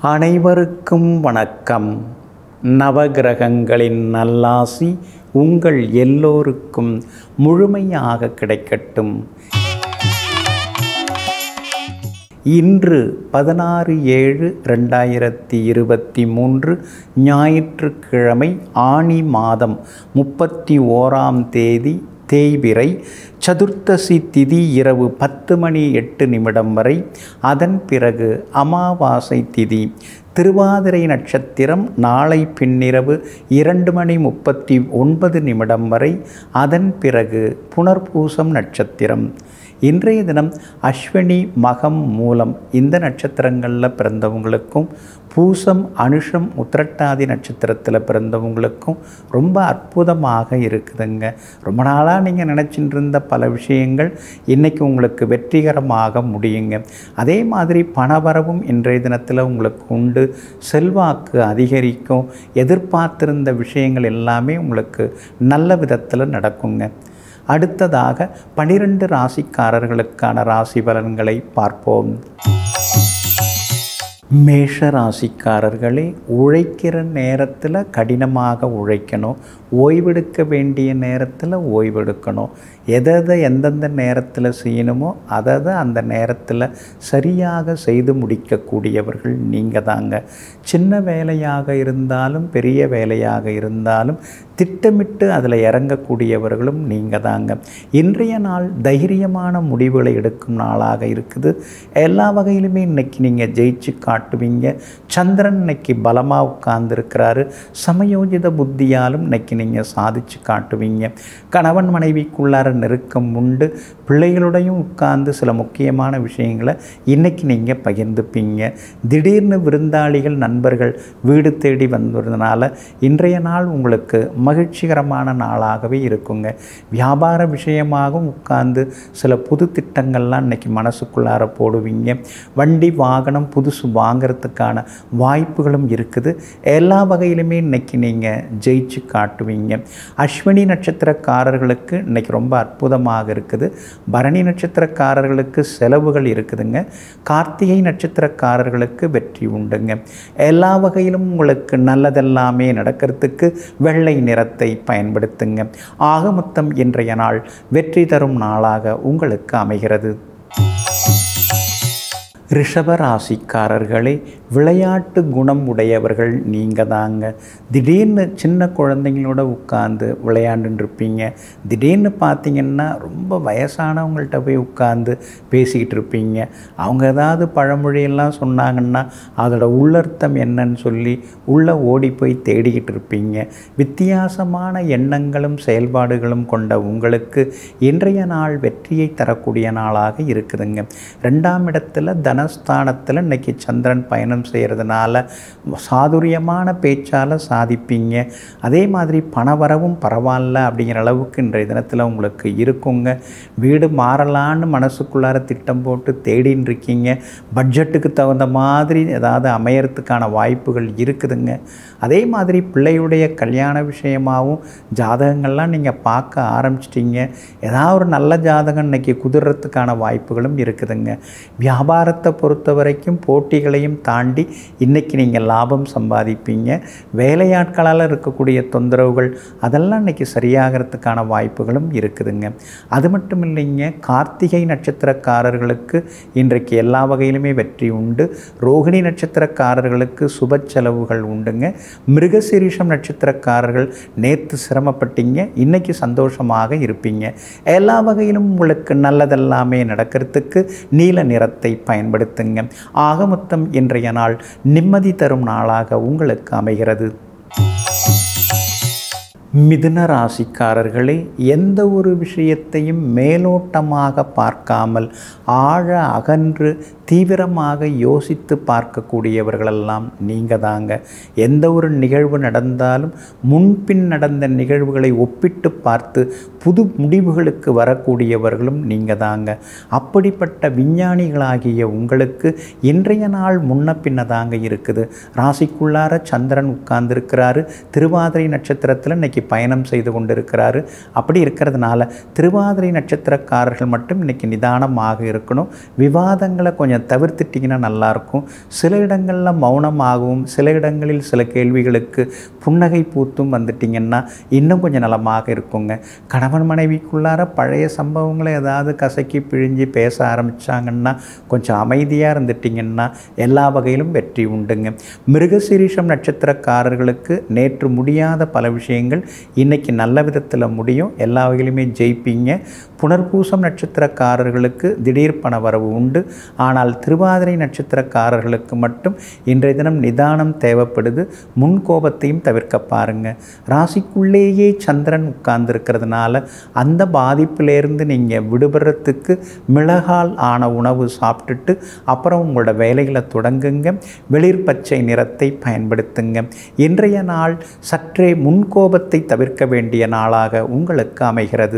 அனைவருக்கும் வணக்கம் நவகிரகங்களின் நல்லாசி உங்கள் எல்லோருக்கும் முழுமையாக கிடைக்கட்டும் இன்று பதினாறு ஏழு ரெண்டாயிரத்தி இருபத்தி மூன்று ஞாயிற்றுக்கிழமை ஆணி மாதம் முப்பத்தி ஓராம் தேதி தேய்பிறை சதுர்த்தசி திதி இரவு பத்து மணி எட்டு நிமிடம் வரை அதன் பிறகு அமாவாசை திதி திருவாதிரை நட்சத்திரம் நாளை பின்னிரவு இரண்டு மணி முப்பத்தி ஒன்பது நிமிடம் வரை அதன் பிறகு புனர்பூசம் நட்சத்திரம் இன்றைய தினம் அஸ்வினி மகம் மூலம் இந்த நட்சத்திரங்களில் பிறந்தவங்களுக்கும் பூசம் அனுஷம் உத்திரட்டாதி நட்சத்திரத்தில் பிறந்தவங்களுக்கும் ரொம்ப அற்புதமாக இருக்குதுங்க ரொம்ப நாளாக நீங்கள் நினச்சிட்டு இருந்த பல விஷயங்கள் இன்றைக்கி உங்களுக்கு வெற்றிகரமாக முடியுங்க அதே மாதிரி பணவரவும் இன்றைய தினத்தில் உங்களுக்கு உண்டு செல்வாக்கு அதிகரிக்கும் எதிர்பார்த்திருந்த விஷயங்கள் எல்லாமே உங்களுக்கு நல்ல விதத்தில் நடக்குங்க அடுத்ததாக பனிரெண்டு ராசிக்காரர்களுக்கான ராசி பலன்களை பார்ப்போம் மேஷ ராசிக்காரர்களே உழைக்கிற நேரத்தில் கடினமாக உழைக்கணும் ஓய்வெடுக்க வேண்டிய நேரத்தில் ஓய்வெடுக்கணும் எதை எதை எந்தெந்த நேரத்தில் செய்யணுமோ அதை அதை அந்த நேரத்தில் சரியாக செய்து முடிக்கக்கூடியவர்கள் நீங்கள் தாங்க சின்ன வேலையாக இருந்தாலும் பெரிய வேலையாக இருந்தாலும் திட்டமிட்டு அதில் இறங்கக்கூடியவர்களும் நீங்கள் தாங்க இன்றைய நாள் தைரியமான முடிவுகளை எடுக்கும் நாளாக இருக்குது எல்லா வகையிலுமே இன்னைக்கு நீங்கள் ஜெயிச்சு காட்டுவீங்க சந்திரன் இன்னைக்கு பலமாக உட்கார்ந்துருக்கிறாரு சமயோஜித புத்தியாலும் இன்னைக்கு நீங்கள் சாதிச்சு காட்டுவீங்க கணவன் மனைவிக்குள்ளார நெருக்கம் உண்டு பிள்ளைகளோடையும் உட்கார்ந்து சில முக்கியமான விஷயங்களை இன்றைக்கி நீங்கள் பகிர்ந்துப்பீங்க திடீர்னு விருந்தாளிகள் நண்பர்கள் வீடு தேடி வந்ததுனால இன்றைய நாள் உங்களுக்கு மகிழ்ச்சிகரமான நாளாகவே இருக்குங்க வியாபார விஷயமாகவும் உட்கார்ந்து சில புது திட்டங்கள்லாம் இன்றைக்கி மனசுக்குள்ளார போடுவீங்க வண்டி வாகனம் புதுசு வாங்கிறதுக்கான வாய்ப்புகளும் இருக்குது எல்லா வகையிலுமே இன்றைக்கி நீங்கள் ஜெயிச்சு காட்டுவீங்க அஸ்வினி நட்சத்திரக்காரர்களுக்கு இன்றைக்கி ரொம்ப அற்புதமாக இருக்குது பரணி நட்சத்திரக்காரர்களுக்கு செலவுகள் இருக்குதுங்க கார்த்திகை நட்சத்திரக்காரர்களுக்கு வெற்றி உண்டுங்க எல்லா வகையிலும் உங்களுக்கு நல்லதெல்லாமே நடக்கிறதுக்கு வெள்ளை நிறத்தை பயன்படுத்துங்க ஆக மொத்தம் இன்றைய நாள் வெற்றி தரும் நாளாக உங்களுக்கு அமைகிறது ரிஷப ராசிக்காரர்களே விளையாட்டு குணம் உடையவர்கள் நீங்கள் தாங்க திடீர்னு சின்ன குழந்தைங்களோட உட்காந்து விளையாண்டுருப்பீங்க திடீர்னு பார்த்தீங்கன்னா ரொம்ப வயசானவங்கள்ட்ட போய் உட்காந்து பேசிக்கிட்டு இருப்பீங்க அவங்க ஏதாவது பழமொழியெல்லாம் சொன்னாங்கன்னா அதோட உள்ளர்த்தம் என்னன்னு சொல்லி உள்ளே ஓடி போய் தேடிக்கிட்டு இருப்பீங்க வித்தியாசமான எண்ணங்களும் செயல்பாடுகளும் கொண்ட உங்களுக்கு இன்றைய நாள் வெற்றியை தரக்கூடிய நாளாக இருக்குதுங்க ரெண்டாம் இடத்துல தனஸ்தானத்தில் இன்னைக்கு சந்திரன் பயணம் செய்கிறதுனால சாதுரியமான பேச்சால் சாதிப்பீங்க அதே மாதிரி பணவரவும் பரவாயில்ல அப்படிங்கிற அளவுக்கு இன்றைய தினத்தில் உங்களுக்கு இருக்குங்க வீடு மாறலான்னு மனசுக்குள்ளார திட்டம் போட்டு தேடின்னு இருக்கீங்க பட்ஜெட்டுக்கு தகுந்த மாதிரி ஏதாவது அமையறதுக்கான வாய்ப்புகள் இருக்குதுங்க அதே மாதிரி பிள்ளையுடைய கல்யாண விஷயமாகவும் ஜாதகங்கள்லாம் நீங்கள் பார்க்க ஆரம்பிச்சிட்டிங்க ஏதாவது ஒரு நல்ல ஜாதகம் இன்றைக்கி குதிர்றதுக்கான வாய்ப்புகளும் இருக்குதுங்க வியாபாரத்தை பொறுத்த வரைக்கும் போட்டிகளையும் தாண்டி இன்றைக்கி நீங்கள் லாபம் சம்பாதிப்பீங்க வேலையாட்களால் இருக்கக்கூடிய தொந்தரவுகள் அதெல்லாம் இன்றைக்கி சரியாகிறதுக்கான வாய்ப்புகளும் இருக்குதுங்க அது மட்டும் இல்லைங்க கார்த்திகை நட்சத்திரக்காரர்களுக்கு இன்றைக்கு எல்லா வகையிலுமே வெற்றி உண்டு ரோகிணி நட்சத்திரக்காரர்களுக்கு சுப செலவுகள் உண்டுங்க மிருகசிரீஷம் நட்சத்திரக்காரர்கள் நேற்று சிரமப்பட்டீங்க இன்றைக்கி சந்தோஷமாக இருப்பீங்க எல்லா வகையிலும் உங்களுக்கு நல்லதெல்லாமே நடக்கிறதுக்கு நீல நிறத்தை பயன்படுத்துங்க ஆக மொத்தம் இன்றைய நாள் நிம்மதி தரும் நாளாக உங்களுக்கு அமைகிறது மிதுன ராசிக்காரர்களே எந்த ஒரு விஷயத்தையும் மேலோட்டமாக பார்க்காமல் ஆழ அகன்று தீவிரமாக யோசித்து பார்க்கக்கூடியவர்களெல்லாம் நீங்கள் தாங்க எந்த ஒரு நிகழ்வு நடந்தாலும் முன்பின் நடந்த நிகழ்வுகளை ஒப்பிட்டு பார்த்து புது முடிவுகளுக்கு வரக்கூடியவர்களும் நீங்கள் தாங்க அப்படிப்பட்ட விஞ்ஞானிகளாகிய உங்களுக்கு இன்றைய நாள் முன்ன பின்ன தாங்க இருக்குது ராசிக்குள்ளார சந்திரன் உட்கார்ந்துருக்கிறாரு திருவாதிரை நட்சத்திரத்தில் இன்னைக்கு பயணம் செய்து கொண்டிருக்கிறாரு அப்படி இருக்கிறதுனால திருவாதிரை நட்சத்திரக்காரர்கள் மட்டும் இன்னைக்கு நிதானமாக இருக்கணும் விவாதங்களை கொஞ்சம் கொஞ்சம் தவிர்த்துட்டிங்கன்னா நல்லாயிருக்கும் சில இடங்களில் மௌனமாகவும் சில இடங்களில் சில கேள்விகளுக்கு புன்னகை பூத்தும் வந்துட்டிங்கன்னா இன்னும் கொஞ்சம் நலமாக இருக்குங்க கணவன் மனைவிக்குள்ளார பழைய சம்பவங்களை ஏதாவது கசக்கி பிழிஞ்சு பேச ஆரம்பித்தாங்கன்னா கொஞ்சம் அமைதியாக இருந்துட்டிங்கன்னா எல்லா வகையிலும் வெற்றி உண்டுங்க மிருகசீரிஷம் நட்சத்திரக்காரர்களுக்கு நேற்று முடியாத பல விஷயங்கள் இன்றைக்கி நல்ல விதத்தில் முடியும் எல்லா வகையிலுமே ஜெயிப்பீங்க புனர்பூசம் நட்சத்திரக்காரர்களுக்கு திடீர் பண வரவு உண்டு ஆனால் திருவாதிரை நட்சத்திரக்காரர்களுக்கு மட்டும் இன்றைய தினம் நிதானம் தேவைப்படுது முன் கோபத்தையும் தவிர்க்க பாருங்க ராசிக்குள்ளேயே சந்திரன் உட்கார்ந்துருக்கிறதுனால அந்த பாதிப்பிலேருந்து நீங்கள் விடுபடுறதுக்கு மிளகால் ஆன உணவு சாப்பிட்டுட்டு அப்புறம் உங்களோட வேலைகளை தொடங்குங்க வெளிர் பச்சை நிறத்தை பயன்படுத்துங்க இன்றைய நாள் சற்றே முன்கோபத்தை தவிர்க்க வேண்டிய நாளாக உங்களுக்கு அமைகிறது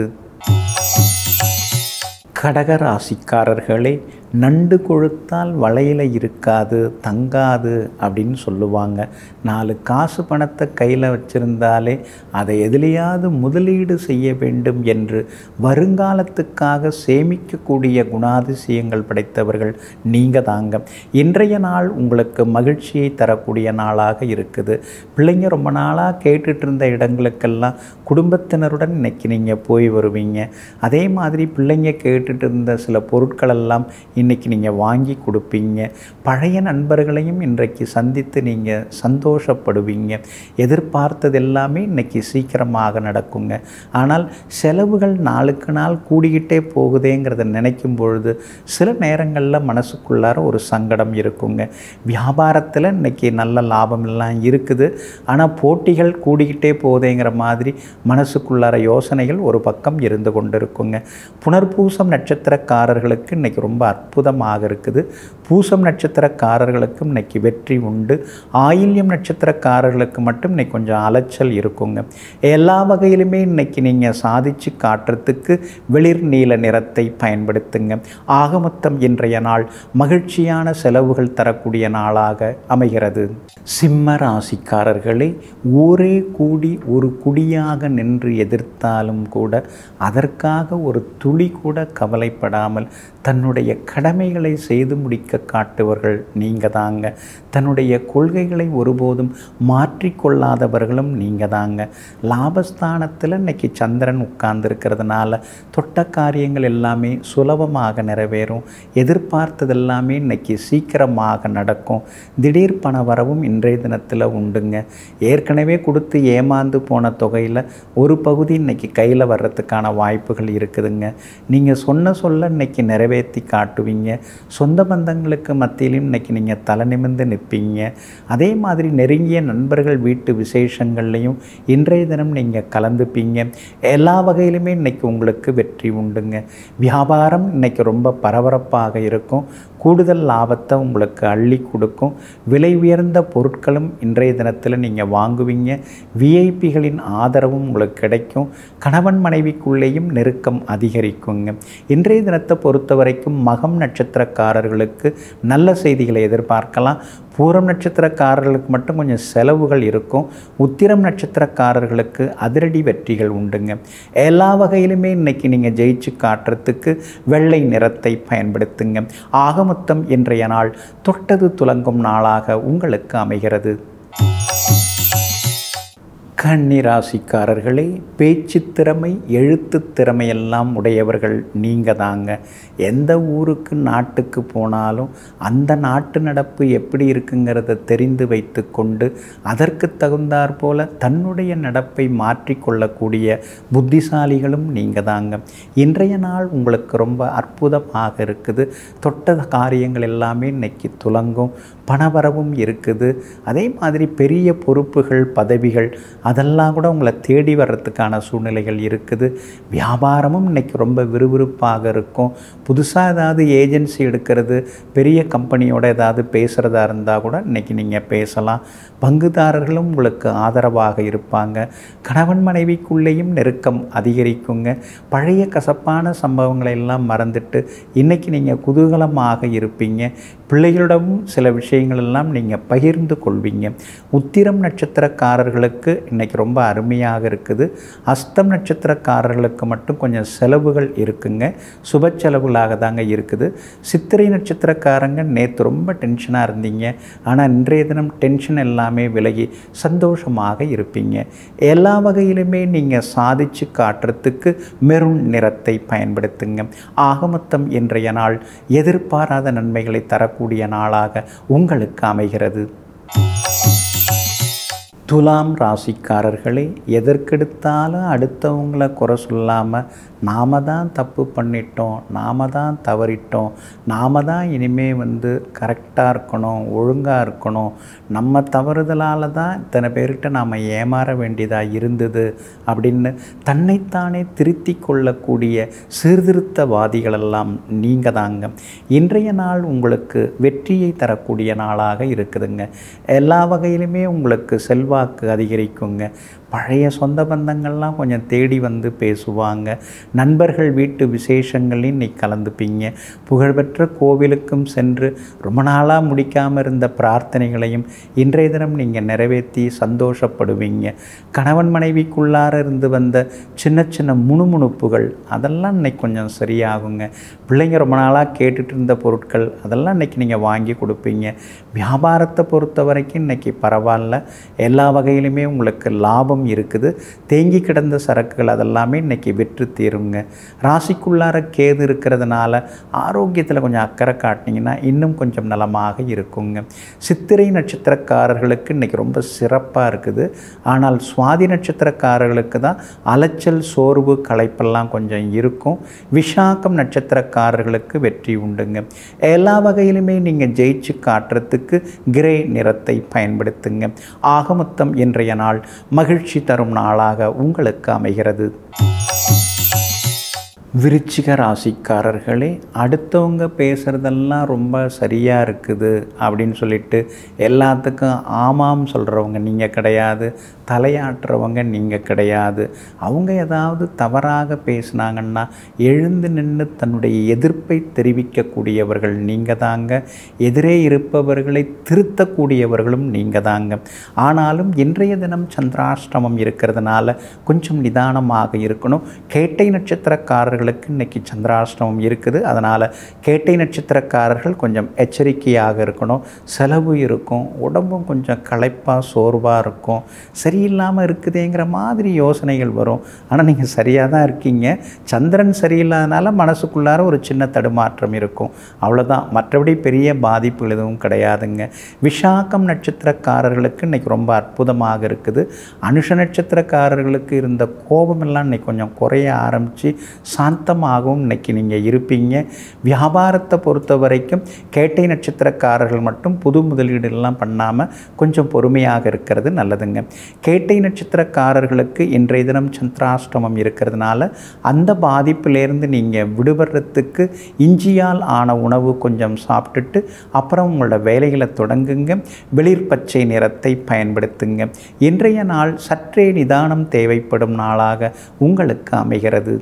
கடகராசிக்காரர்களே நண்டு கொழுத்தால் வலையில் இருக்காது தங்காது அப்படின்னு சொல்லுவாங்க நாலு காசு பணத்தை கையில் வச்சுருந்தாலே அதை எதிலையாவது முதலீடு செய்ய வேண்டும் என்று வருங்காலத்துக்காக சேமிக்கக்கூடிய குணாதிசயங்கள் படைத்தவர்கள் நீங்கள் தாங்க இன்றைய நாள் உங்களுக்கு மகிழ்ச்சியை தரக்கூடிய நாளாக இருக்குது பிள்ளைங்க ரொம்ப நாளாக கேட்டுட்டு இருந்த இடங்களுக்கெல்லாம் குடும்பத்தினருடன் இன்னைக்கு நீங்கள் போய் வருவீங்க அதே மாதிரி பிள்ளைங்க கேட்டுட்டு இருந்த சில பொருட்களெல்லாம் இன்றைக்கி நீங்கள் வாங்கி கொடுப்பீங்க பழைய நண்பர்களையும் இன்றைக்கு சந்தித்து நீங்கள் சந்தோஷப்படுவீங்க எதிர்பார்த்தது எல்லாமே இன்றைக்கி சீக்கிரமாக நடக்குங்க ஆனால் செலவுகள் நாளுக்கு நாள் கூடிக்கிட்டே போகுதேங்கிறத நினைக்கும் பொழுது சில நேரங்களில் மனசுக்குள்ளார ஒரு சங்கடம் இருக்குங்க வியாபாரத்தில் இன்றைக்கி நல்ல லாபம் எல்லாம் இருக்குது ஆனால் போட்டிகள் கூடிக்கிட்டே போகுதேங்கிற மாதிரி மனசுக்குள்ளார யோசனைகள் ஒரு பக்கம் இருந்து கொண்டு இருக்குங்க புனர்பூசம் நட்சத்திரக்காரர்களுக்கு இன்றைக்கி ரொம்ப அற்புதமாக இருக்குது பூசம் நட்சத்திரக்காரர்களுக்கும் இன்னைக்கு வெற்றி உண்டு ஆயில்யம் நட்சத்திரக்காரர்களுக்கு மட்டும் இன்னைக்கு கொஞ்சம் அலைச்சல் இருக்குங்க எல்லா வகையிலுமே இன்னைக்கு நீங்கள் சாதிச்சு காட்டுறதுக்கு வெளிர் நீல நிறத்தை பயன்படுத்துங்க ஆக மொத்தம் இன்றைய நாள் மகிழ்ச்சியான செலவுகள் தரக்கூடிய நாளாக அமைகிறது சிம்ம ராசிக்காரர்களே ஊரே கூடி ஒரு குடியாக நின்று எதிர்த்தாலும் கூட அதற்காக ஒரு துளி கூட கவலைப்படாமல் தன்னுடைய கடமைகளை செய்து முடிக்க காட்டுவர்கள் நீங்கள் தாங்க தன்னுடைய கொள்கைகளை ஒருபோதும் மாற்றிக்கொள்ளாதவர்களும் நீங்கள் தாங்க லாபஸ்தானத்தில் இன்னைக்கு சந்திரன் உட்கார்ந்துருக்கிறதுனால தொட்ட காரியங்கள் எல்லாமே சுலபமாக நிறைவேறும் எதிர்பார்த்தது எல்லாமே இன்னைக்கு சீக்கிரமாக நடக்கும் திடீர் பண வரவும் இன்றைய தினத்தில் உண்டுங்க ஏற்கனவே கொடுத்து ஏமாந்து போன தொகையில் ஒரு பகுதி இன்னைக்கு கையில் வர்றதுக்கான வாய்ப்புகள் இருக்குதுங்க நீங்கள் சொன்ன சொல்ல இன்னைக்கு நிறைவேற்றி காட்டுவீங்க சொந்த பந்தங்களுக்கு மத்தியிலும் இன்னைக்கு நீங்கள் தலை நிமிர்ந்து நிற்பீங்க அதே மாதிரி நெருங்கிய நண்பர்கள் வீட்டு விசேஷங்கள்லையும் இன்றைய தினம் நீங்கள் கலந்துப்பீங்க எல்லா வகையிலுமே இன்னைக்கு உங்களுக்கு வெற்றி உண்டுங்க வியாபாரம் இன்னைக்கு ரொம்ப பரபரப்பாக இருக்கும் கூடுதல் லாபத்தை உங்களுக்கு அள்ளி கொடுக்கும் விலை உயர்ந்த பொருட்களும் இன்றைய தினத்தில் நீங்கள் வாங்குவீங்க விஐபிகளின் ஆதரவும் உங்களுக்கு கிடைக்கும் கணவன் மனைவிக்குள்ளேயும் நெருக்கம் அதிகரிக்குங்க இன்றைய தினத்தை பொறுத்த வரைக்கும் மகம் நட்சத்திரக்காரர்களுக்கு நல்ல செய்திகளை எதிர்பார்க்கலாம் பூரம் நட்சத்திரக்காரர்களுக்கு மட்டும் கொஞ்சம் செலவுகள் இருக்கும் உத்திரம் நட்சத்திரக்காரர்களுக்கு அதிரடி வெற்றிகள் உண்டுங்க எல்லா வகையிலுமே இன்னைக்கு நீங்கள் ஜெயிச்சு காட்டுறதுக்கு வெள்ளை நிறத்தை பயன்படுத்துங்க ஆக மொத்தம் இன்றைய நாள் தொட்டது துலங்கும் நாளாக உங்களுக்கு அமைகிறது கன்னிராசிக்காரர்களே பேச்சு திறமை எழுத்து திறமையெல்லாம் உடையவர்கள் நீங்கள் தாங்க எந்த ஊருக்கு நாட்டுக்கு போனாலும் அந்த நாட்டு நடப்பு எப்படி இருக்குங்கிறத தெரிந்து வைத்து கொண்டு அதற்கு தகுந்தாற் போல தன்னுடைய நடப்பை மாற்றிக்கொள்ளக்கூடிய புத்திசாலிகளும் நீங்கள் தாங்க இன்றைய நாள் உங்களுக்கு ரொம்ப அற்புதமாக இருக்குது தொட்ட காரியங்கள் எல்லாமே இன்னைக்கு துலங்கும் பணவரவும் இருக்குது அதே மாதிரி பெரிய பொறுப்புகள் பதவிகள் அதெல்லாம் கூட உங்களை தேடி வர்றதுக்கான சூழ்நிலைகள் இருக்குது வியாபாரமும் இன்னைக்கு ரொம்ப விறுவிறுப்பாக இருக்கும் புதுசாக ஏதாவது ஏஜென்சி எடுக்கிறது பெரிய கம்பெனியோட ஏதாவது பேசுகிறதா இருந்தால் கூட இன்னைக்கு நீங்கள் பேசலாம் பங்குதாரர்களும் உங்களுக்கு ஆதரவாக இருப்பாங்க கணவன் மனைவிக்குள்ளேயும் நெருக்கம் அதிகரிக்குங்க பழைய கசப்பான சம்பவங்களை எல்லாம் மறந்துட்டு இன்னைக்கு நீங்கள் குதூகலமாக இருப்பீங்க பிள்ளைகளிடமும் சில விஷயங்கள் எல்லாம் நீங்கள் பகிர்ந்து கொள்வீங்க உத்திரம் நட்சத்திரக்காரர்களுக்கு இன்னைக்கு ரொம்ப அருமையாக இருக்குது அஸ்தம் நட்சத்திரக்காரர்களுக்கு மட்டும் கொஞ்சம் செலவுகள் இருக்குங்க சுப செலவுகளாக தாங்க இருக்குது சித்திரை நட்சத்திரக்காரங்க நேற்று ரொம்ப டென்ஷனாக இருந்தீங்க ஆனால் இன்றைய தினம் டென்ஷன் எல்லாமே விலகி சந்தோஷமாக இருப்பீங்க எல்லா வகையிலுமே நீங்கள் சாதிச்சு காட்டுறதுக்கு மெருண் நிறத்தை பயன்படுத்துங்க ஆகமொத்தம் இன்றைய நாள் எதிர்பாராத நன்மைகளை தரக்கூடிய நாளாக உங்களுக்கு அமைகிறது துலாம் ராசிக்காரர்களே எதற்கெடுத்தாலும் அடுத்தவங்களை குறை சொல்லாமல் நாம தான் தப்பு பண்ணிட்டோம் நாம தான் தவறிட்டோம் நாம தான் இனிமே வந்து கரெக்டாக இருக்கணும் ஒழுங்காக இருக்கணும் நம்ம தவறுதலால் தான் இத்தனை பேர்கிட்ட நாம் ஏமாற வேண்டியதாக இருந்தது அப்படின்னு தன்னைத்தானே திருத்தி கொள்ளக்கூடிய சீர்திருத்தவாதிகளெல்லாம் நீங்கள் தாங்க இன்றைய நாள் உங்களுக்கு வெற்றியை தரக்கூடிய நாளாக இருக்குதுங்க எல்லா வகையிலுமே உங்களுக்கு செல்வாக்கு அதிகரிக்குங்க பழைய சொந்த பந்தங்கள்லாம் கொஞ்சம் தேடி வந்து பேசுவாங்க நண்பர்கள் வீட்டு விசேஷங்களையும் இன்னைக்கு கலந்துப்பீங்க புகழ்பெற்ற கோவிலுக்கும் சென்று ரொம்ப நாளாக முடிக்காமல் இருந்த பிரார்த்தனைகளையும் இன்றைய தினம் நீங்கள் நிறைவேற்றி சந்தோஷப்படுவீங்க கணவன் மனைவிக்குள்ளார இருந்து வந்த சின்ன சின்ன முணுமுணுப்புகள் அதெல்லாம் இன்னைக்கு கொஞ்சம் சரியாகுங்க பிள்ளைங்க ரொம்ப நாளாக கேட்டுட்டு இருந்த பொருட்கள் அதெல்லாம் இன்னைக்கு நீங்கள் வாங்கி கொடுப்பீங்க வியாபாரத்தை பொறுத்த வரைக்கும் இன்னைக்கு பரவாயில்ல எல்லா வகையிலுமே உங்களுக்கு லாபம் இருக்குது தேங்கி கிடந்த சரக்குகள் அதெல்லாமே இன்னைக்கு விற்று தீருங்க ராசிக்குள்ளார கேது இருக்கிறதுனால ஆரோக்கியத்தில் கொஞ்சம் அக்கறை காட்டினீங்கன்னா இன்னும் கொஞ்சம் நலமாக இருக்குங்க சித்திரை நட்சத்திரக்காரர்களுக்கு இன்னைக்கு ரொம்ப சிறப்பாக இருக்குது ஆனால் சுவாதி நட்சத்திரக்காரர்களுக்கு தான் அலைச்சல் சோர்வு களைப்பெல்லாம் கொஞ்சம் இருக்கும் விஷாக்கம் நட்சத்திரக்காரர்களுக்கு வெற்றி உண்டுங்க எல்லா வகையிலுமே நீங்கள் ஜெயிச்சு காட்டுறதுக்கு கிரே நிறத்தை பயன்படுத்துங்க ஆகமொத்தம் இன்றைய நாள் மகிழ்ச்சி தரும் நாளாக உங்களுக்கு அமைகிறது விருச்சிக ராசிக்காரர்களே அடுத்தவங்க பேசுகிறதெல்லாம் ரொம்ப சரியாக இருக்குது அப்படின்னு சொல்லிட்டு எல்லாத்துக்கும் ஆமாம் சொல்கிறவங்க நீங்கள் கிடையாது தலையாட்டுறவங்க நீங்கள் கிடையாது அவங்க ஏதாவது தவறாக பேசுனாங்கன்னா எழுந்து நின்று தன்னுடைய எதிர்ப்பை தெரிவிக்கக்கூடியவர்கள் நீங்கள் தாங்க எதிரே இருப்பவர்களை திருத்தக்கூடியவர்களும் நீங்கள் தாங்க ஆனாலும் இன்றைய தினம் சந்திராஷ்டமம் இருக்கிறதுனால கொஞ்சம் நிதானமாக இருக்கணும் கேட்டை நட்சத்திரக்காரர்களுக்கு இன்னைக்கு சந்திராஷ்டமம் இருக்குது அதனால் கேட்டை நட்சத்திரக்காரர்கள் கொஞ்சம் எச்சரிக்கையாக இருக்கணும் செலவு இருக்கும் உடம்பும் கொஞ்சம் களைப்பாக சோர்வாக இருக்கும் சரியில்லாமல் இருக்குதேங்கிற மாதிரி யோசனைகள் வரும் ஆனால் நீங்கள் சரியாக தான் இருக்கீங்க சந்திரன் சரியில்லாதனால மனசுக்குள்ளார ஒரு சின்ன தடுமாற்றம் இருக்கும் அவ்வளோதான் மற்றபடி பெரிய பாதிப்புகள் எதுவும் கிடையாதுங்க விஷாக்கம் நட்சத்திரக்காரர்களுக்கு இன்னைக்கு ரொம்ப அற்புதமாக இருக்குது அனுஷ நட்சத்திரக்காரர்களுக்கு இருந்த கோபமெல்லாம் இன்னைக்கு கொஞ்சம் குறைய ஆரம்பித்து சாந்தமாகவும் இன்னைக்கு நீங்கள் இருப்பீங்க வியாபாரத்தை பொறுத்த வரைக்கும் கேட்டை நட்சத்திரக்காரர்கள் மட்டும் புது முதலீடுலாம் பண்ணாமல் கொஞ்சம் பொறுமையாக இருக்கிறது நல்லதுங்க கேட்டை நட்சத்திரக்காரர்களுக்கு இன்றைய தினம் சந்திராஷ்டமம் இருக்கிறதுனால அந்த பாதிப்பிலேருந்து நீங்கள் விடுபடுறதுக்கு இஞ்சியால் ஆன உணவு கொஞ்சம் சாப்பிட்டுட்டு அப்புறம் உங்களோட வேலைகளை தொடங்குங்க வெளிர் பச்சை நிறத்தை பயன்படுத்துங்க இன்றைய நாள் சற்றே நிதானம் தேவைப்படும் நாளாக உங்களுக்கு அமைகிறது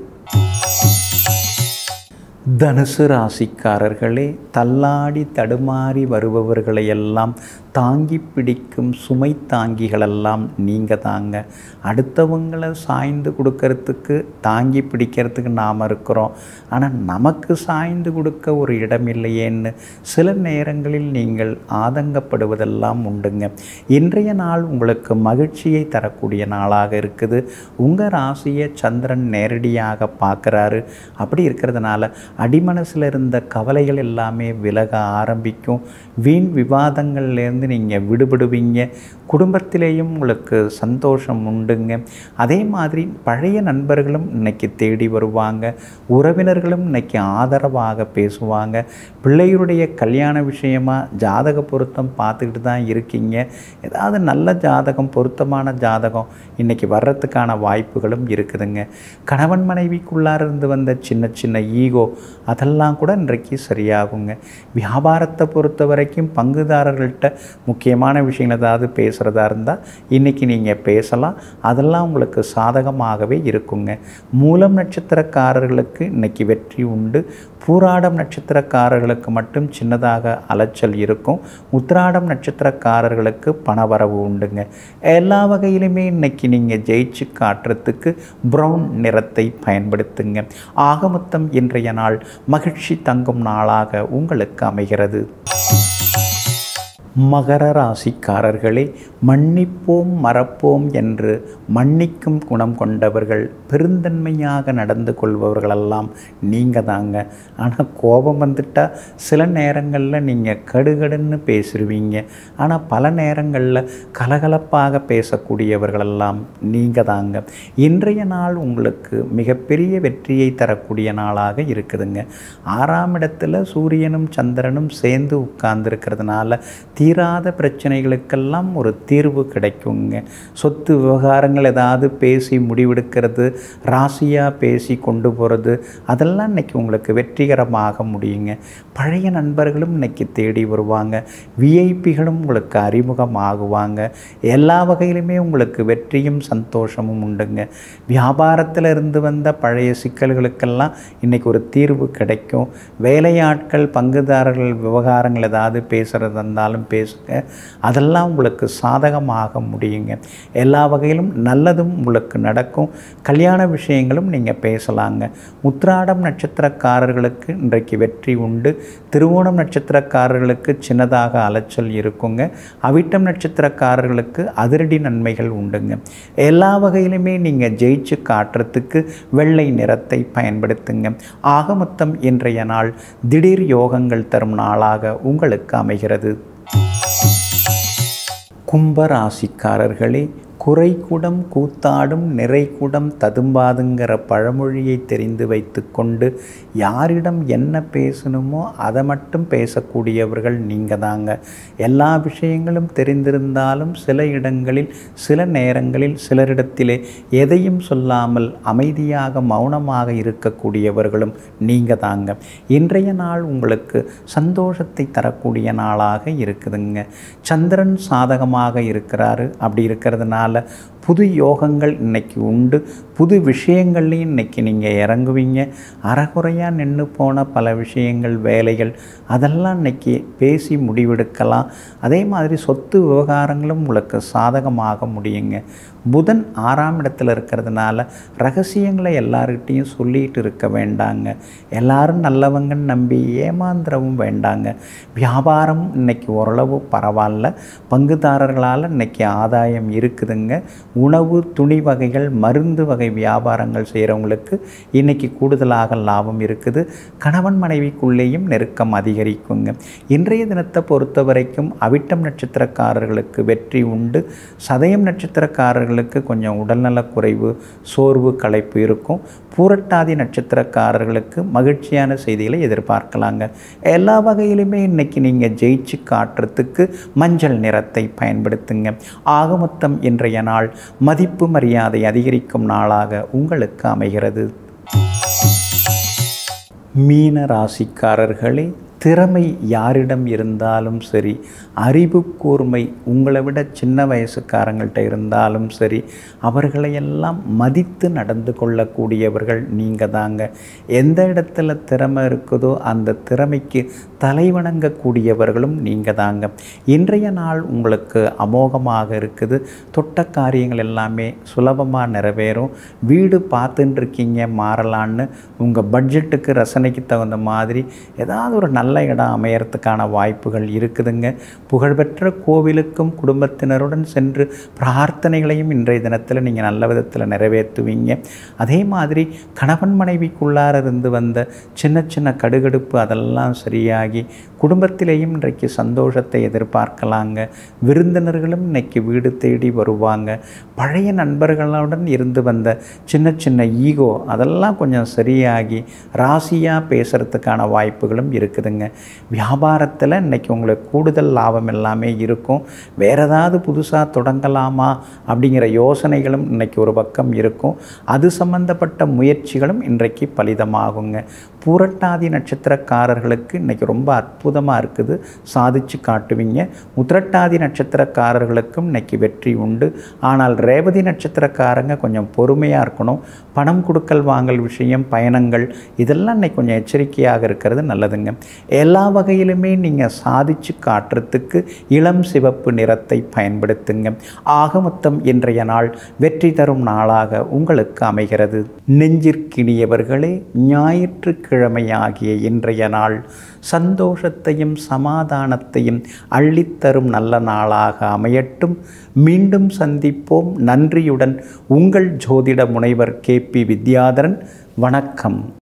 தனுசு ராசிக்காரர்களே தள்ளாடி தடுமாறி வருபவர்களையெல்லாம் தாங்கி பிடிக்கும் சுமை தாங்கிகளெல்லாம் நீங்கள் தாங்க அடுத்தவங்களை சாய்ந்து கொடுக்கறதுக்கு தாங்கி பிடிக்கிறதுக்கு நாம் இருக்கிறோம் ஆனால் நமக்கு சாய்ந்து கொடுக்க ஒரு இடம் இல்லையேன்னு சில நேரங்களில் நீங்கள் ஆதங்கப்படுவதெல்லாம் உண்டுங்க இன்றைய நாள் உங்களுக்கு மகிழ்ச்சியை தரக்கூடிய நாளாக இருக்குது உங்கள் ராசியை சந்திரன் நேரடியாக பார்க்குறாரு அப்படி இருக்கிறதுனால அடிமனசில் இருந்த கவலைகள் எல்லாமே விலக ஆரம்பிக்கும் வீண் விவாதங்கள்லேருந்து நீங்கள் விடுபடுவீங்க குடும்பத்திலேயும் உங்களுக்கு சந்தோஷம் உண்டுங்க அதே மாதிரி பழைய நண்பர்களும் இன்னைக்கு தேடி வருவாங்க உறவினர்களும் இன்னைக்கு ஆதரவாக பேசுவாங்க பிள்ளைகளுடைய கல்யாண விஷயமா ஜாதக பொருத்தம் பார்த்துக்கிட்டு தான் இருக்கீங்க ஏதாவது நல்ல ஜாதகம் பொருத்தமான ஜாதகம் இன்னைக்கு வர்றதுக்கான வாய்ப்புகளும் இருக்குதுங்க கணவன் மனைவிக்குள்ளார இருந்து வந்த சின்ன சின்ன ஈகோ அதெல்லாம் கூட இன்றைக்கு சரியாகுங்க வியாபாரத்தை பொறுத்த வரைக்கும் பங்குதாரர்கள்ட்ட முக்கியமான விஷயங்கள் ஏதாவது பேச பேசுகிறதா இருந்தால் இன்றைக்கி நீங்கள் பேசலாம் அதெல்லாம் உங்களுக்கு சாதகமாகவே இருக்குங்க மூலம் நட்சத்திரக்காரர்களுக்கு இன்னைக்கு வெற்றி உண்டு பூராடம் நட்சத்திரக்காரர்களுக்கு மட்டும் சின்னதாக அலைச்சல் இருக்கும் உத்திராடம் நட்சத்திரக்காரர்களுக்கு பணவரவு உண்டுங்க எல்லா வகையிலுமே இன்னைக்கு நீங்கள் ஜெயிச்சு காட்டுறதுக்கு ப்ரௌன் நிறத்தை பயன்படுத்துங்க ஆக மொத்தம் இன்றைய நாள் மகிழ்ச்சி தங்கும் நாளாக உங்களுக்கு அமைகிறது மகர ராசிக்காரர்களே மன்னிப்போம் மறப்போம் என்று மன்னிக்கும் குணம் கொண்டவர்கள் பெருந்தன்மையாக நடந்து கொள்பவர்களெல்லாம் நீங்கள் தாங்க ஆனால் கோபம் வந்துட்டால் சில நேரங்களில் நீங்கள் கடுகடுன்னு பேசிடுவீங்க ஆனால் பல நேரங்களில் கலகலப்பாக பேசக்கூடியவர்களெல்லாம் நீங்கள் தாங்க இன்றைய நாள் உங்களுக்கு மிகப்பெரிய வெற்றியை தரக்கூடிய நாளாக இருக்குதுங்க ஆறாம் இடத்துல சூரியனும் சந்திரனும் சேர்ந்து உட்கார்ந்துருக்கிறதுனால தீராத பிரச்சனைகளுக்கெல்லாம் ஒரு தீர்வு கிடைக்குங்க சொத்து விவகாரங்கள் ஏதாவது பேசி முடிவெடுக்கிறது ராசியாக பேசி கொண்டு போகிறது அதெல்லாம் இன்னைக்கு உங்களுக்கு வெற்றிகரமாக முடியுங்க பழைய நண்பர்களும் இன்னைக்கு தேடி வருவாங்க விஐபிகளும் உங்களுக்கு அறிமுகமாகுவாங்க எல்லா வகையிலுமே உங்களுக்கு வெற்றியும் சந்தோஷமும் உண்டுங்க வியாபாரத்தில் இருந்து வந்த பழைய சிக்கல்களுக்கெல்லாம் இன்னைக்கு ஒரு தீர்வு கிடைக்கும் வேலையாட்கள் பங்குதாரர்கள் விவகாரங்கள் ஏதாவது பேசுகிறது இருந்தாலும் பேசுங்க அதெல்லாம் உங்களுக்கு சாதகமாக முடியுங்க எல்லா வகையிலும் நல்லதும் உங்களுக்கு நடக்கும் கல்யாண விஷயங்களும் நீங்கள் பேசலாங்க உத்ராடம் நட்சத்திரக்காரர்களுக்கு இன்றைக்கு வெற்றி உண்டு திருவோணம் நட்சத்திரக்காரர்களுக்கு சின்னதாக அலைச்சல் இருக்குங்க அவிட்டம் நட்சத்திரக்காரர்களுக்கு அதிரடி நன்மைகள் உண்டுங்க எல்லா வகையிலுமே நீங்கள் ஜெயிச்சு காட்டுறதுக்கு வெள்ளை நிறத்தை பயன்படுத்துங்க ஆக மொத்தம் இன்றைய நாள் திடீர் யோகங்கள் தரும் நாளாக உங்களுக்கு அமைகிறது கும்பராசிக்காரர்களே குறைகுடம் கூத்தாடும் நிறைகுடம் ததும்பாதுங்கிற பழமொழியை தெரிந்து வைத்துக்கொண்டு யாரிடம் என்ன பேசணுமோ அதை மட்டும் பேசக்கூடியவர்கள் நீங்கள் தாங்க எல்லா விஷயங்களும் தெரிந்திருந்தாலும் சில இடங்களில் சில நேரங்களில் சிலரிடத்திலே எதையும் சொல்லாமல் அமைதியாக மௌனமாக இருக்கக்கூடியவர்களும் நீங்கள் தாங்க இன்றைய நாள் உங்களுக்கு சந்தோஷத்தை தரக்கூடிய நாளாக இருக்குதுங்க சந்திரன் சாதகமாக இருக்கிறாரு அப்படி இருக்கிறதுனால புது யோகங்கள் இன்னைக்கு உண்டு புது விஷயங்கள்லையும் இன்னைக்கு நீங்கள் இறங்குவீங்க அறகுறையாக நின்று போன பல விஷயங்கள் வேலைகள் அதெல்லாம் இன்னைக்கு பேசி முடிவெடுக்கலாம் அதே மாதிரி சொத்து விவகாரங்களும் உங்களுக்கு சாதகமாக முடியுங்க புதன் ஆறாம் இடத்துல இருக்கிறதுனால ரகசியங்களை எல்லார்கிட்டையும் சொல்லிட்டு இருக்க வேண்டாங்க எல்லாரும் நல்லவங்கன்னு நம்பி ஏமாந்துடவும் வேண்டாங்க வியாபாரம் இன்னைக்கு ஓரளவு பரவாயில்ல பங்குதாரர்களால் இன்னைக்கு ஆதாயம் இருக்குதுங்க உணவு துணி வகைகள் மருந்து வகை வியாபாரங்கள் செய்கிறவங்களுக்கு இன்னைக்கு கூடுதலாக லாபம் இருக்குது கணவன் மனைவிக்குள்ளேயும் நெருக்கம் அதிகரிக்குங்க இன்றைய தினத்தை பொறுத்த வரைக்கும் அவிட்டம் நட்சத்திரக்காரர்களுக்கு வெற்றி உண்டு சதயம் நட்சத்திரக்காரர்களுக்கு கொஞ்சம் உடல்நலக் குறைவு சோர்வு களைப்பு இருக்கும் பூரட்டாதி நட்சத்திரக்காரர்களுக்கு மகிழ்ச்சியான செய்திகளை எதிர்பார்க்கலாங்க எல்லா வகையிலுமே இன்னைக்கு நீங்கள் ஜெயிச்சு காட்டுறதுக்கு மஞ்சள் நிறத்தை பயன்படுத்துங்க ஆக மொத்தம் இன்றைய நாள் மதிப்பு மரியாதை அதிகரிக்கும் நாளாக உங்களுக்கு அமைகிறது மீன ராசிக்காரர்களே திறமை யாரிடம் இருந்தாலும் சரி அறிவு கூர்மை உங்களை விட சின்ன வயசுக்காரங்கள்ட்ட இருந்தாலும் சரி அவர்களையெல்லாம் மதித்து நடந்து கொள்ளக்கூடியவர்கள் நீங்கள் தாங்க எந்த இடத்துல திறமை இருக்குதோ அந்த திறமைக்கு தலைவணங்கக்கூடியவர்களும் நீங்கள் தாங்க இன்றைய நாள் உங்களுக்கு அமோகமாக இருக்குது தொட்ட காரியங்கள் எல்லாமே சுலபமாக நிறைவேறும் வீடு பார்த்துட்டு இருக்கீங்க மாறலான்னு உங்கள் பட்ஜெட்டுக்கு ரசனைக்கு தகுந்த மாதிரி ஏதாவது ஒரு நல்ல இடம் அமையறதுக்கான வாய்ப்புகள் இருக்குதுங்க புகழ்பெற்ற கோவிலுக்கும் குடும்பத்தினருடன் சென்று பிரார்த்தனைகளையும் இன்றைய தினத்தில் நீங்கள் நல்ல விதத்தில் நிறைவேற்றுவீங்க அதே மாதிரி கணவன் மனைவிக்குள்ளார இருந்து வந்த சின்ன சின்ன கடுகடுப்பு அதெல்லாம் சரியாகி குடும்பத்திலேயும் இன்றைக்கு சந்தோஷத்தை எதிர்பார்க்கலாங்க விருந்தினர்களும் இன்னைக்கு வீடு தேடி வருவாங்க பழைய நண்பர்களுடன் இருந்து வந்த சின்ன சின்ன ஈகோ அதெல்லாம் கொஞ்சம் சரியாகி ராசியாக பேசுகிறதுக்கான வாய்ப்புகளும் இருக்குதுங்க வியாபாரத்தில் இன்னைக்கு உங்களுக்கு கூடுதல் லாபம் எல்லாமே இருக்கும் வேறு ஏதாவது புதுசாக தொடங்கலாமா அப்படிங்கிற யோசனைகளும் இன்னைக்கு ஒரு பக்கம் இருக்கும் அது சம்பந்தப்பட்ட முயற்சிகளும் இன்றைக்கு பலிதமாகுங்க பூரட்டாதி நட்சத்திரக்காரர்களுக்கு இன்னைக்கு ரொம்ப அற்புத அற்புதமாக இருக்குது சாதிச்சு காட்டுவீங்க உத்திரட்டாதி நட்சத்திரக்காரர்களுக்கும் இன்னைக்கு வெற்றி உண்டு ஆனால் ரேவதி நட்சத்திரக்காரங்க கொஞ்சம் பொறுமையாக இருக்கணும் பணம் கொடுக்கல் வாங்கல் விஷயம் பயணங்கள் இதெல்லாம் இன்னைக்கு கொஞ்சம் எச்சரிக்கையாக இருக்கிறது நல்லதுங்க எல்லா வகையிலுமே நீங்கள் சாதிச்சு காட்டுறதுக்கு இளம் சிவப்பு நிறத்தை பயன்படுத்துங்க ஆக மொத்தம் இன்றைய நாள் வெற்றி தரும் நாளாக உங்களுக்கு அமைகிறது நெஞ்சிற்கினியவர்களே ஞாயிற்றுக்கிழமை ஆகிய இன்றைய நாள் சந்தோஷத்தையும் சமாதானத்தையும் அள்ளித்தரும் நல்ல நாளாக அமையட்டும் மீண்டும் சந்திப்போம் நன்றியுடன் உங்கள் ஜோதிட முனைவர் கே பி வித்யாதரன் வணக்கம்